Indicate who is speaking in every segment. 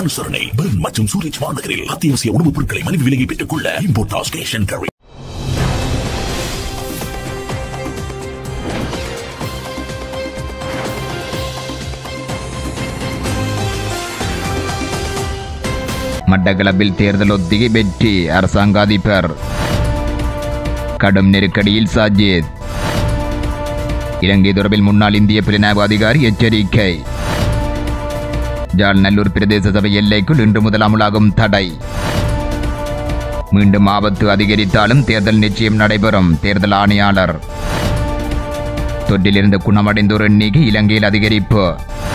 Speaker 1: அனுசரணை பெர்ன் மற்றும் சூரிச் மாநகரில் அத்தியாவசிய உணவுப் பொருட்களை மலிவு விலையை பெற்றுக் கொள்ள இம்போர்டாஸ் கேஷ் அண்ட் கேரி
Speaker 2: மட்டக்களப்பில் தேர்தல் ஒத்திகை வெற்றி அரசாங்க அதிபர் கடும் நெருக்கடியில் சாஜித் இலங்கை தொடர்பில் முன்னாள் இந்திய புலனாய்வு அதிகாரி எச்சரிக்கை ஜாழ்நல்லூர் பிரதேச சபை எல்லைக்குள் இன்று முதல் அமுலாகும் தடை மீண்டும் ஆபத்து அதிகரித்தாலும் தேர்தல் நிச்சயம் நடைபெறும் தேர்தல் ஆணையாளர் தொற்றிலிருந்து குணமடைந்தோர் எண்ணிக்கை இலங்கையில் அதிகரிப்பு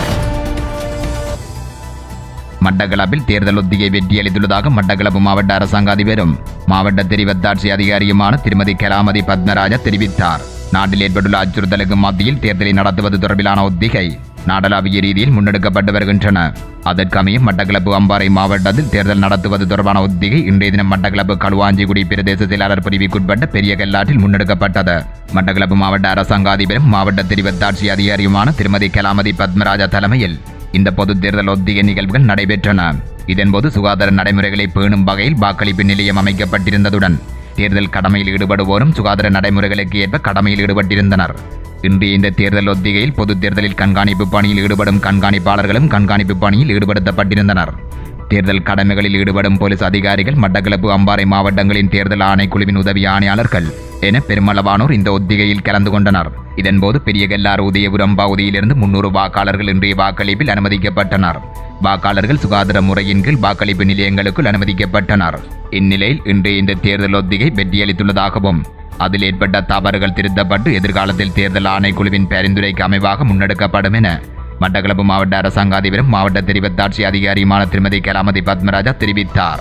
Speaker 2: மட்டக்களப்பில் தேர்தல் ஒத்திகை வெற்றியளித்துள்ளதாக மட்டக்களப்பு மாவட்ட அரசாங்க அதிபரும் மாவட்ட தெரிவத்தாட்சி அதிகாரியுமான திருமதி கலாமதி பத்மராஜா தெரிவித்தார் நாட்டில் ஏற்பட்டுள்ள அச்சுறுத்தலுக்கு மத்தியில் தேர்தலை நடத்துவது தொடர்பிலான ஒத்திகை நாடளாவிய ரீதியில் முன்னெடுக்கப்பட்டு வருகின்றன அதற்கமைய மட்டக்களப்பு அம்பாறை மாவட்டத்தில் தேர்தல் நடத்துவது தொடர்பான ஒத்திகை இன்றைய தினம் மட்டக்களப்பு களுவாஞ்சிக்குடி பிரதேச செயலாளர் பிரிவுக்குட்பட்ட பெரிய கல்லாற்றில் முன்னெடுக்கப்பட்டது மட்டக்களப்பு மாவட்ட அரசாங்க அதிபரும் மாவட்ட தெரிவத்தாட்சி அதிகாரியுமான திருமதி கலாமதி பத்மராஜா தலைமையில் இந்த பொது தேர்தல் ஒத்திகை நிகழ்வுகள் நடைபெற்றன இதன்போது சுகாதார நடைமுறைகளை பேணும் வகையில் வாக்களிப்பு நிலையம் அமைக்கப்பட்டிருந்ததுடன் தேர்தல் கடமையில் ஈடுபடுவோரும் சுகாதார நடைமுறைகளுக்கு ஏற்ப கடமையில் ஈடுபட்டிருந்தனர் இன்றைய இந்த தேர்தல் ஒத்திகையில் பொது தேர்தலில் கண்காணிப்பு பணியில் ஈடுபடும் கண்காணிப்பாளர்களும் கண்காணிப்பு பணியில் ஈடுபடுத்தப்பட்டிருந்தனர் தேர்தல் கடமைகளில் ஈடுபடும் போலீஸ் அதிகாரிகள் மட்டக்களப்பு அம்பாறை மாவட்டங்களின் தேர்தல் ஆணைக்குழுவின் உதவி ஆணையாளர்கள் என பெருமளவானோர் இந்த ஒத்திகையில் கலந்து கொண்டனர் இதன்போது பெரிய கல்லார் உதயபுரம் பகுதியிலிருந்து முன்னூறு வாக்காளர்கள் இன்றைய வாக்களிப்பில் அனுமதிக்கப்பட்டனர் வாக்காளர்கள் சுகாதார முறையின் கீழ் வாக்களிப்பு நிலையங்களுக்குள் அனுமதிக்கப்பட்டனர் இந்நிலையில் இன்றைய இந்த தேர்தல் ஒத்திகை வெற்றியளித்துள்ளதாகவும் அதில் ஏற்பட்ட தவறுகள் திருத்தப்பட்டு எதிர்காலத்தில் தேர்தல் ஆணைக்குழுவின் பரிந்துரைக்கு அமைவாக முன்னெடுக்கப்படும் என மட்டக்களப்பு மாவட்ட அரசாங்க அதிபரும் மாவட்ட தெரிவத்தாட்சி அதிகாரியுமான திருமதி கலாமதி பத்மராஜா தெரிவித்தார்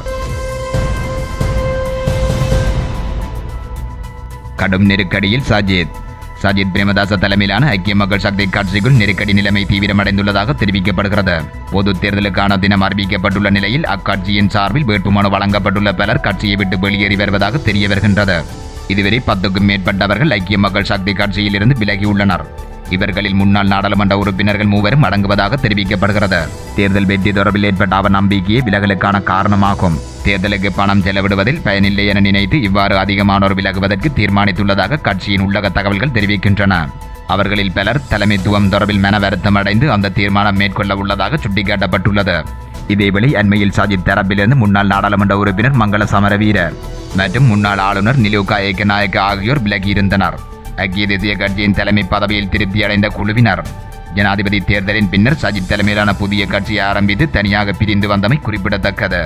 Speaker 2: கடும் நெருக்கடியில் சஜித் சஜித் பிரேமதாச தலைமையிலான ஐக்கிய மக்கள் சக்தி கட்சிக்குள் நெருக்கடி நிலைமை தீவிரமடைந்துள்ளதாக தெரிவிக்கப்படுகிறது பொது தேர்தலுக்கான தினம் அறிவிக்கப்பட்டுள்ள நிலையில் அக்கட்சியின் சார்பில் வேட்புமனு வழங்கப்பட்டுள்ள பலர் கட்சியை விட்டு வெளியேறி வருவதாக தெரிய வருகின்றது இதுவரை பத்துக்கும் மேற்பட்டவர்கள் ஐக்கிய மக்கள் சக்தி கட்சியிலிருந்து விலகியுள்ளனர் இவர்களில் முன்னாள் நாடாளுமன்ற உறுப்பினர்கள் மூவரும் அடங்குவதாக தெரிவிக்கப்படுகிறது தேர்தல் வெற்றி தொடர்பில் ஏற்பட்ட அவநம்பிக்கையே விலகலுக்கான காரணமாகும் தேர்தலுக்கு பணம் செலவிடுவதில் பயனில்லை என நினைத்து இவ்வாறு அதிகமானோர் விலகுவதற்கு தீர்மானித்துள்ளதாக கட்சியின் உள்ளக தகவல்கள் தெரிவிக்கின்றன அவர்களில் பலர் தலைமைத்துவம் தொடர்பில் மன வருத்தம் அடைந்து அந்த தீர்மானம் மேற்கொள்ள உள்ளதாக சுட்டிக்காட்டப்பட்டுள்ளது இதேவேளை அண்மையில் சாஜித் தரப்பிலிருந்து முன்னாள் நாடாளுமன்ற உறுப்பினர் மங்கள சமரவீர மற்றும் முன்னாள் ஆளுநர் நிலோகா ஏக்கநாயக்க ஆகியோர் விலகியிருந்தனர் ஐக்கிய தேசிய கட்சியின் தலைமை பதவியில் திருப்தி அடைந்த குழுவினர் ஜனாதிபதி தேர்தலின் பின்னர் சஜித் தலைமையிலான புதிய கட்சியை ஆரம்பித்து தனியாக பிரிந்து வந்தமை குறிப்பிடத்தக்கது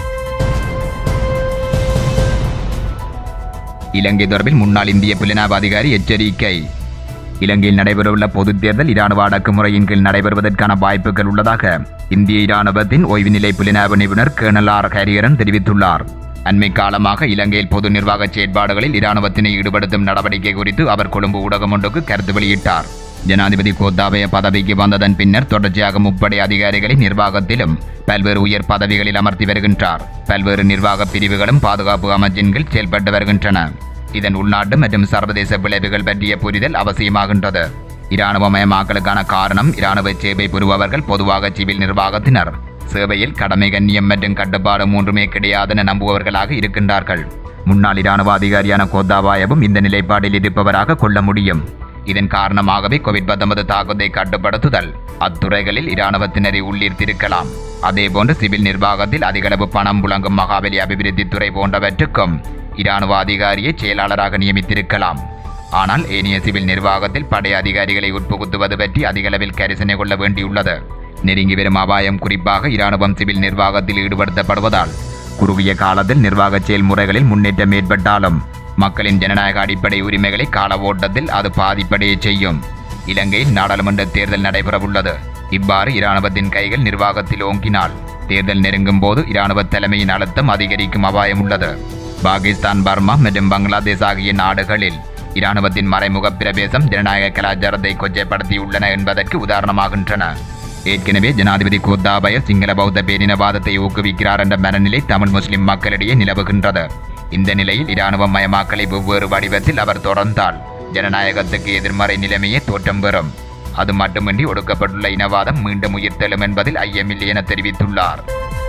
Speaker 2: இலங்கை தொடர்பில் முன்னாள் இந்திய புலனாய்வு அதிகாரி எச்சரிக்கை இலங்கையில் நடைபெறவுள்ள பொதுத் தேர்தல் இராணுவ அடக்குமுறையின் கீழ் நடைபெறுவதற்கான வாய்ப்புகள் உள்ளதாக இந்திய இராணுவத்தின் ஓய்வு நிலை புலனாய்வு நிபுணர் கேர்னல் ஆர் ஹரிஹரன் தெரிவித்துள்ளார் அண்மை காலமாக இலங்கையில் பொது நிர்வாக செயற்பாடுகளில் இராணுவத்தினை ஈடுபடுத்தும் நடவடிக்கை குறித்து அவர் கொழும்பு ஊடகம் ஒன்றுக்கு கருத்து வெளியிட்டார் ஜனாதிபதி கோத்தாபய பதவிக்கு வந்ததன் பின்னர் தொடர்ச்சியாக முப்படை அதிகாரிகளை நிர்வாகத்திலும் பல்வேறு உயர் பதவிகளில் அமர்த்தி வருகின்றார் பல்வேறு நிர்வாக பிரிவுகளும் பாதுகாப்பு அமைச்சின் கீழ் செயல்பட்டு வருகின்றன இதன் உள்நாட்டு மற்றும் சர்வதேச விளைவுகள் பற்றிய புரிதல் அவசியமாகின்றது இராணுவமயமாக்கலுக்கான காரணம் இராணுவ சேவை புரிபவர்கள் பொதுவாக சிவில் நிர்வாகத்தினர் சேவையில் கடமை கண்ணியம் மற்றும் கட்டுப்பாடு மூன்றுமே கிடையாதென நம்புபவர்களாக இருக்கின்றார்கள் முன்னாள் இராணுவ அதிகாரியான கோத்தாபாயவும் இந்த நிலைப்பாட்டில் இருப்பவராக கொள்ள முடியும் இதன் காரணமாகவே கோவிட் 19 தாக்கத்தை கட்டுப்படுத்துதல் அத்துறைகளில் இராணுவத்தினரை உள்ளீர்த்திருக்கலாம் அதேபோன்று சிவில் நிர்வாகத்தில் அதிகளவு பணம் புழங்கும் மகாபலி அபிவிருத்தி துறை போன்றவற்றுக்கும் இராணுவ அதிகாரியை செயலாளராக நியமித்திருக்கலாம் ஆனால் ஏனைய சிவில் நிர்வாகத்தில் படை அதிகாரிகளை உட்புகுத்துவது பற்றி அதிகளவில் கரிசனை கொள்ள வேண்டியுள்ளது நெருங்கி வரும் அபாயம் குறிப்பாக இராணுவம் சிவில் நிர்வாகத்தில் ஈடுபடுத்தப்படுவதால் குறுகிய காலத்தில் நிர்வாக செயல்முறைகளில் முன்னேற்றம் ஏற்பட்டாலும் மக்களின் ஜனநாயக அடிப்படை உரிமைகளை கால ஓட்டத்தில் அது பாதிப்படைய செய்யும் இலங்கையில் நாடாளுமன்ற தேர்தல் நடைபெறவுள்ளது இவ்வாறு இராணுவத்தின் கைகள் நிர்வாகத்தில் ஓங்கினால் தேர்தல் நெருங்கும் போது இராணுவ தலைமையின் அழுத்தம் அதிகரிக்கும் அபாயம் உள்ளது பாகிஸ்தான் பர்மா மற்றும் பங்களாதேஷ் ஆகிய நாடுகளில் இராணுவத்தின் மறைமுக பிரவேசம் ஜனநாயக கலாச்சாரத்தை கொச்சைப்படுத்தியுள்ளன என்பதற்கு உதாரணமாகின்றன ஏற்கனவே ஜனாதிபதி கோத்தாபய சிங்கள பௌத்த பேரினவாதத்தை ஊக்குவிக்கிறார் என்ற மனநிலை தமிழ் முஸ்லிம் மக்களிடையே நிலவுகின்றது இந்த நிலையில் இராணுவ மயமாக்கலை வெவ்வேறு வடிவத்தில் அவர் தொடர்ந்தால் ஜனநாயகத்துக்கு எதிர்மறை நிலைமையே தோற்றம் பெறும் அது மட்டுமின்றி ஒடுக்கப்பட்டுள்ள இனவாதம் மீண்டும் உயிர்த்தெழும் என்பதில் ஐயமில்லை என தெரிவித்துள்ளார்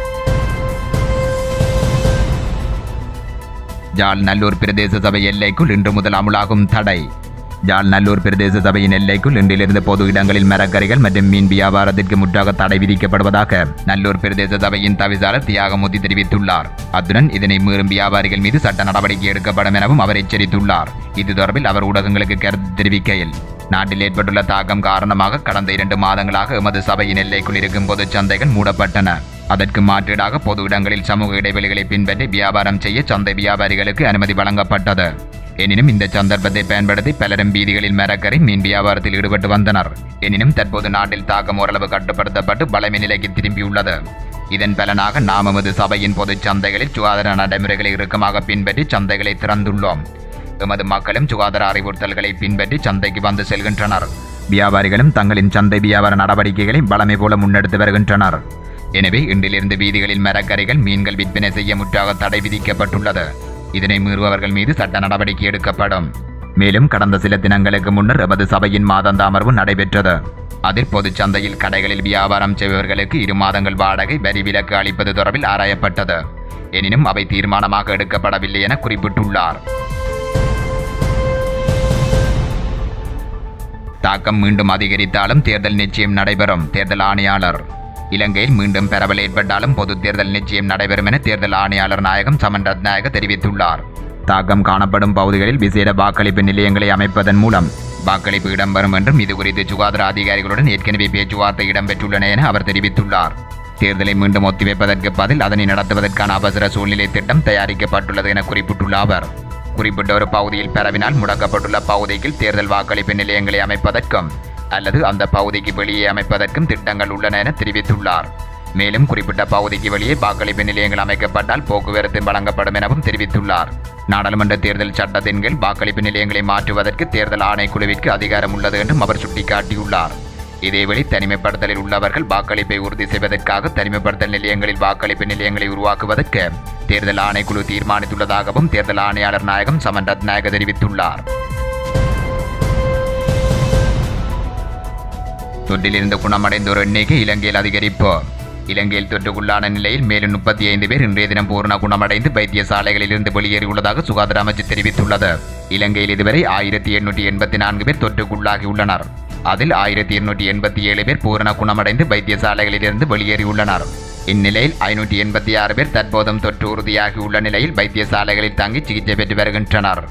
Speaker 2: ஜாழ் நல்லூர் பிரதேச சபை எல்லைக்குள் இன்று முதல் அமுலாகும் தடை ஜாழ் நல்லூர் பிரதேச சபையின் எல்லைக்குள் இன்றிலிருந்து பொது இடங்களில் மரக்கறிகள் மற்றும் மீன் வியாபாரத்திற்கு முற்றாக தடை விதிக்கப்படுவதாக நல்லூர் பிரதேச சபையின் தவிசாளர் தியாகமூர்த்தி தெரிவித்துள்ளார் அத்துடன் இதனை மீறும் வியாபாரிகள் மீது சட்ட நடவடிக்கை எடுக்கப்படும் எனவும் அவர் எச்சரித்துள்ளார் இது தொடர்பில் அவர் ஊடகங்களுக்கு கருத்து தெரிவிக்கையில் நாட்டில் ஏற்பட்டுள்ள தாக்கம் காரணமாக கடந்த இரண்டு மாதங்களாக எமது சபையின் எல்லைக்குள் இருக்கும் பொது சந்தைகள் மூடப்பட்டன அதற்கு மாற்றீடாக பொது இடங்களில் சமூக இடைவெளிகளை பின்பற்றி வியாபாரம் செய்ய சந்தை வியாபாரிகளுக்கு அனுமதி வழங்கப்பட்டது எனினும் இந்த சந்தர்ப்பத்தை பயன்படுத்தி பலரும் வீதிகளில் மரக்கறி மீன் வியாபாரத்தில் ஈடுபட்டு வந்தனர் எனினும் தற்போது நாட்டில் தாக்கம் ஓரளவு கட்டுப்படுத்தப்பட்டு பலமை நிலைக்கு திரும்பியுள்ளது இதன் பலனாக நாம் எமது சபையின் பொது சந்தைகளில் சுகாதார நடைமுறைகளை இறுக்கமாக பின்பற்றி சந்தைகளை திறந்துள்ளோம் எமது மக்களும் சுகாதார அறிவுறுத்தல்களை பின்பற்றி சந்தைக்கு வந்து செல்கின்றனர் வியாபாரிகளும் தங்களின் சந்தை வியாபார நடவடிக்கைகளை பலமை போல முன்னெடுத்து வருகின்றனர் எனவே இன்றிலிருந்து வீதிகளில் மரக்கறிகள் மீன்கள் விற்பனை செய்ய முற்றாக தடை விதிக்கப்பட்டுள்ளது இதனை மீறுபவர்கள் மீது சட்ட நடவடிக்கை எடுக்கப்படும் மேலும் கடந்த சில தினங்களுக்கு முன்னர் எமது சபையின் மாதாந்த அமர்வு நடைபெற்றது அதில் பொதுச் சந்தையில் கடைகளில் வியாபாரம் செய்பவர்களுக்கு இரு மாதங்கள் வாடகை வரி விலக்கு அளிப்பது தொடர்பில் ஆராயப்பட்டது எனினும் அவை தீர்மானமாக எடுக்கப்படவில்லை என குறிப்பிட்டுள்ளார் தாக்கம் மீண்டும் அதிகரித்தாலும் தேர்தல் நிச்சயம் நடைபெறும் தேர்தல் ஆணையாளர் இலங்கையில் மீண்டும் பரவல் ஏற்பட்டாலும் பொது தேர்தல் நிச்சயம் நடைபெறும் என தேர்தல் ஆணையாளர் நாயகம் சமன் ரத்நாயக தெரிவித்துள்ளார் தாக்கம் காணப்படும் பகுதிகளில் விசேட வாக்களிப்பு நிலையங்களை அமைப்பதன் மூலம் வாக்களிப்பு இடம்பெறும் என்றும் இது குறித்து சுகாதார அதிகாரிகளுடன் ஏற்கனவே பேச்சுவார்த்தை இடம்பெற்றுள்ளன என அவர் தெரிவித்துள்ளார் தேர்தலை மீண்டும் ஒத்திவைப்பதற்கு பதில் அதனை நடத்துவதற்கான அவசர சூழ்நிலை திட்டம் தயாரிக்கப்பட்டுள்ளது என குறிப்பிட்டுள்ள அவர் குறிப்பிட்ட ஒரு பகுதியில் பரவினால் முடக்கப்பட்டுள்ள பகுதிக்கு தேர்தல் வாக்களிப்பு நிலையங்களை அமைப்பதற்கும் அல்லது அந்த பகுதிக்கு வெளியே அமைப்பதற்கும் திட்டங்கள் உள்ளன என தெரிவித்துள்ளார் மேலும் குறிப்பிட்ட பகுதிக்கு வெளியே வாக்களிப்பு நிலையங்கள் அமைக்கப்பட்டால் போக்குவரத்து வழங்கப்படும் எனவும் தெரிவித்துள்ளார் நாடாளுமன்ற தேர்தல் சட்டத்தின் கீழ் வாக்களிப்பு நிலையங்களை மாற்றுவதற்கு தேர்தல் ஆணைக்குழுவிற்கு அதிகாரம் உள்ளது என்றும் அவர் சுட்டிக்காட்டியுள்ளார் இதேவேளை தனிமைப்படுத்தலில் உள்ளவர்கள் வாக்களிப்பை உறுதி செய்வதற்காக தனிமைப்படுத்தல் நிலையங்களில் வாக்களிப்பு நிலையங்களை உருவாக்குவதற்கு தேர்தல் ஆணைக்குழு தீர்மானித்துள்ளதாகவும் தேர்தல் ஆணையாளர் நாயகம் சமன் ரத்நாயக தெரிவித்துள்ளார் தொற்றிலிருந்து குணமடைந்தோர் எண்ணிக்கை இலங்கையில் அதிகரிப்பு இலங்கையில் தொற்றுக்குள்ளான நிலையில் மேலும் முப்பத்தி ஐந்து பேர் இன்றைய தினம் பூர்ண குணமடைந்து வைத்தியசாலைகளிலிருந்து வெளியேறியுள்ளதாக சுகாதார அமைச்சு தெரிவித்துள்ளது இலங்கையில் இதுவரை ஆயிரத்தி எண்ணூற்றி எண்பத்தி நான்கு பேர் தொற்றுக்குள்ளாகியுள்ளனர் அதில் ஆயிரத்தி இருநூற்றி எண்பத்தி ஏழு பேர் பூரண குணமடைந்து வைத்தியசாலைகளிலிருந்து வெளியேறியுள்ளனர் இந்நிலையில் ஐநூற்றி எண்பத்தி ஆறு பேர் தற்போதும் தொற்று உறுதியாகியுள்ள நிலையில் வைத்தியசாலைகளில் தங்கி சிகிச்சை பெற்று வருகின்றனர்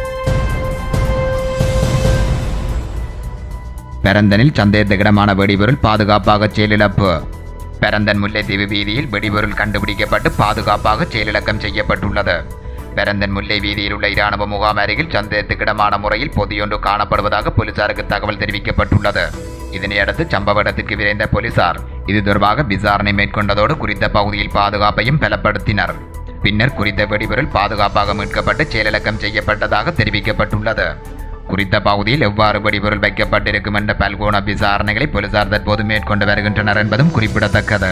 Speaker 2: பெரந்தனில் சந்தேகத்திடமான வெடிபொருள் பாதுகாப்பாக செயலிழப்பு பெரந்தன் முல்லைத்தீவு வீதியில் வெடிபொருள் கண்டுபிடிக்கப்பட்டு பாதுகாப்பாக செயலிழக்கம் செய்யப்பட்டுள்ளது பெரந்தன் முல்லை வீதியில் உள்ள இராணுவ முகாம் அருகில் சந்தேகத்துக்கிடமான முறையில் பொதியொன்று காணப்படுவதாக போலீசாருக்கு தகவல் தெரிவிக்கப்பட்டுள்ளது இதனையடுத்து சம்பவ இடத்திற்கு விரைந்த போலீசார் இது தொடர்பாக விசாரணை மேற்கொண்டதோடு குறித்த பகுதியில் பாதுகாப்பையும் பலப்படுத்தினர் பின்னர் குறித்த வெடிபொருள் பாதுகாப்பாக மீட்கப்பட்டு செயலிழக்கம் செய்யப்பட்டதாக தெரிவிக்கப்பட்டுள்ளது குறித்த பகுதியில் எவ்வாறு வெடிபொருள் வைக்கப்பட்டிருக்கும் என்ற பல்கோண விசாரணைகளை போலீசார் தற்போது மேற்கொண்டு வருகின்றனர் என்பதும் குறிப்பிடத்தக்கது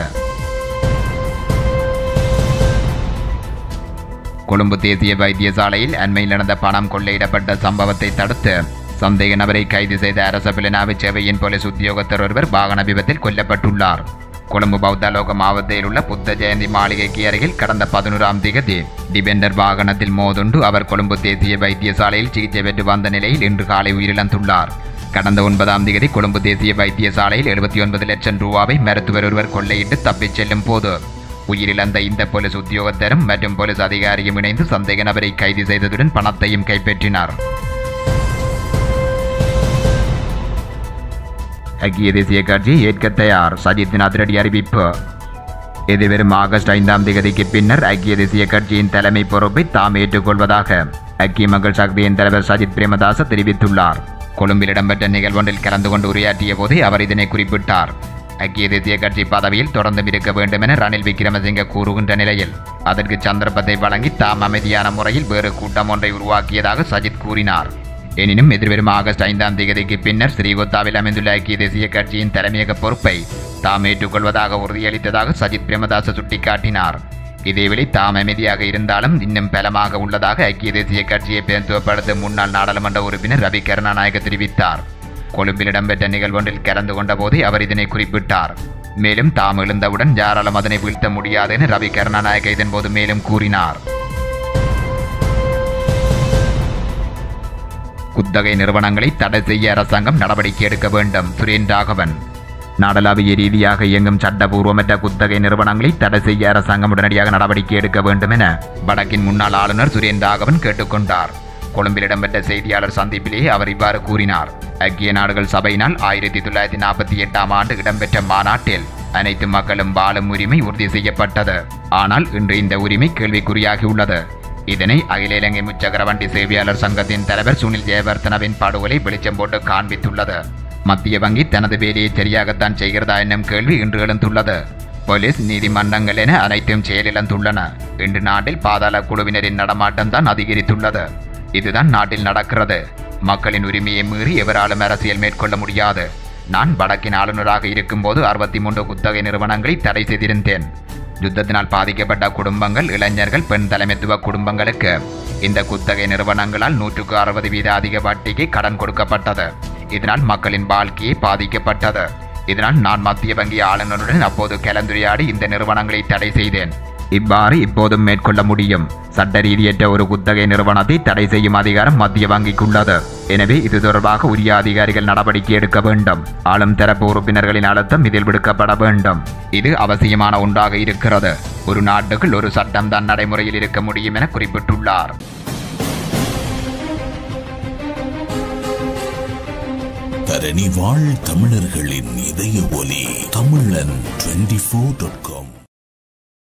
Speaker 2: கொழும்பு தேசிய வைத்தியசாலையில் அண்மையில் நடந்த பணம் கொள்ளையிடப்பட்ட சம்பவத்தை தடுத்து சந்தேக நபரை கைது செய்த அரச பிளனாவி சேவையின் போலீஸ் உத்தியோகத்தர் ஒருவர் வாகன விபத்தில் கொல்லப்பட்டுள்ளார் கொழும்பு பௌத்தலோக மாவட்டத்தில் உள்ள புத்த ஜெயந்தி மாளிகைக்கு அருகில் கடந்த பதினோராம் திகதி டிபெண்டர் வாகனத்தில் மோதுண்டு அவர் கொழும்பு தேசிய வைத்தியசாலையில் சிகிச்சை பெற்று வந்த நிலையில் இன்று காலை உயிரிழந்துள்ளார் கடந்த ஒன்பதாம் தேதி கொழும்பு தேசிய வைத்தியசாலையில் எழுபத்தி ஒன்பது லட்சம் ரூபாவை மருத்துவர் ஒருவர் கொள்ளையிட்டு தப்பிச் செல்லும் போது உயிரிழந்த இந்த போலீஸ் உத்தியோகத்தரும் மற்றும் போலீஸ் அதிகாரியும் இணைந்து சந்தேக நபரை கைது செய்ததுடன் பணத்தையும் கைப்பற்றினார் ஐக்கிய தேசிய கட்சி ஏற்க தயார் சஜித்தின் அதிரடி அறிவிப்பு எதிர்வரும் ஆகஸ்ட் ஐந்தாம் தேதிக்கு பின்னர் ஐக்கிய தேசிய கட்சியின் தலைமை பொறுப்பை தாம் ஏற்றுக்கொள்வதாக ஐக்கிய மக்கள் சக்தியின் தலைவர் சஜித் பிரேமதாச தெரிவித்துள்ளார் கொழும்பில் இடம்பெற்ற நிகழ்வொன்றில் கலந்து கொண்டு உரையாற்றிய போதே அவர் இதனை குறிப்பிட்டார் ஐக்கிய தேசிய கட்சி பதவியில் தொடர்ந்து இருக்க வேண்டும் என ரணில் விக்ரமசிங்க கூறுகின்ற நிலையில் அதற்கு சந்தர்ப்பத்தை வழங்கி தாம் அமைதியான முறையில் வேறு கூட்டம் ஒன்றை உருவாக்கியதாக சஜித் கூறினார் எனினும் எதிர்வரும் ஆகஸ்ட் ஐந்தாம் தேதிக்கு பின்னர் ஸ்ரீகோத்தாவில் அமைந்துள்ள ஐக்கிய தேசிய கட்சியின் தலைமையக பொறுப்பை தாம் ஏற்றுக்கொள்வதாக உறுதியளித்ததாக சஜித் பிரேமதாச சுட்டிக்காட்டினார் இதேவேளை தாம் அமைதியாக இருந்தாலும் இன்னும் பலமாக உள்ளதாக ஐக்கிய தேசிய கட்சியை பிரதித்துவப்படுத்தும் முன்னாள் நாடாளுமன்ற உறுப்பினர் ரவி கருணாநாயக தெரிவித்தார் கொழும்பில் இடம்பெற்ற நிகழ்வொன்றில் கலந்து கொண்ட போதே அவர் இதனை குறிப்பிட்டார் மேலும் தாம் எழுந்தவுடன் யாராலும் அதனை வீழ்த்த முடியாது என ரவி கருணாநாயக இதன்போது மேலும் கூறினார் குத்தகை நிறுவனங்களை தடை செய்ய அரசாங்கம் நடவடிக்கை எடுக்க வேண்டும் சுரேன் ராகவன் நாடளாவிய ரீதியாக இயங்கும் சட்டபூர்வமற்ற குத்தகை நிறுவனங்களை தடை செய்ய அரசாங்கம் உடனடியாக நடவடிக்கை எடுக்க வேண்டும் என வடக்கின் முன்னாள் ஆளுநர் சுரேன் ராகவன் கேட்டுக்கொண்டார் கொழும்பில் இடம்பெற்ற செய்தியாளர் சந்திப்பிலேயே அவர் இவ்வாறு கூறினார் ஐக்கிய நாடுகள் சபையினால் ஆயிரத்தி தொள்ளாயிரத்தி நாற்பத்தி எட்டாம் ஆண்டு இடம்பெற்ற மாநாட்டில் அனைத்து மக்களும் வாழும் உரிமை உறுதி செய்யப்பட்டது ஆனால் இன்று இந்த உரிமை கேள்விக்குறியாகியுள்ளது இதனை அகில இலங்கை முச்சக்கரவண்டி சேவையாளர் சங்கத்தின் தலைவர் சுனில் ஜெயவர்தனவின் படுகொலை வெளிச்சம் போட்டு காண்பித்துள்ளது மத்திய வங்கி தனது வேலையை சரியாகத்தான் செய்கிறதா என்னும் கேள்வி இன்று எழுந்துள்ளது போலீஸ் நீதிமன்றங்கள் என அனைத்தும் செயலிழந்துள்ளன இன்று நாட்டில் பாதாள குழுவினரின் நடமாட்டம் தான் அதிகரித்துள்ளது இதுதான் நாட்டில் நடக்கிறது மக்களின் உரிமையை மீறி எவராலும் அரசியல் மேற்கொள்ள முடியாது நான் வடக்கின் ஆளுநராக இருக்கும்போது அறுபத்தி மூன்று குத்தகை நிறுவனங்களை தடை செய்திருந்தேன் யுத்தத்தினால் பாதிக்கப்பட்ட குடும்பங்கள் இளைஞர்கள் பெண் தலைமைத்துவ குடும்பங்களுக்கு இந்த குத்தகை நிறுவனங்களால் நூற்றுக்கு அறுபது வீத அதிக வட்டிக்கு கடன் கொடுக்கப்பட்டது இதனால் மக்களின் வாழ்க்கையை பாதிக்கப்பட்டது இதனால் நான் மத்திய வங்கி ஆளுநருடன் அப்போது கலந்துரையாடி இந்த நிறுவனங்களை தடை செய்தேன் இவ்வாறு இப்போதும் மேற்கொள்ள முடியும் சட்ட ரீதியற்ற ஒரு குத்தகை நிறுவனத்தை தடை செய்யும் அதிகாரம் மத்திய வங்கிக்குள்ளது எனவே இது தொடர்பாக உரிய அதிகாரிகள் நடவடிக்கை எடுக்க வேண்டும் ஆளும் தரப்பு உறுப்பினர்களின் அழுத்தம் இதில் விடுக்கப்பட வேண்டும் இது அவசியமான ஒன்றாக இருக்கிறது ஒரு நாட்டுக்குள் ஒரு சட்டம் தான் நடைமுறையில் இருக்க முடியும் என குறிப்பிட்டுள்ளார்
Speaker 1: தரணி வாழ் தமிழர்களின் இதய ஒலி தமிழன் டுவெண்டி ஃபோர் டாட் காம்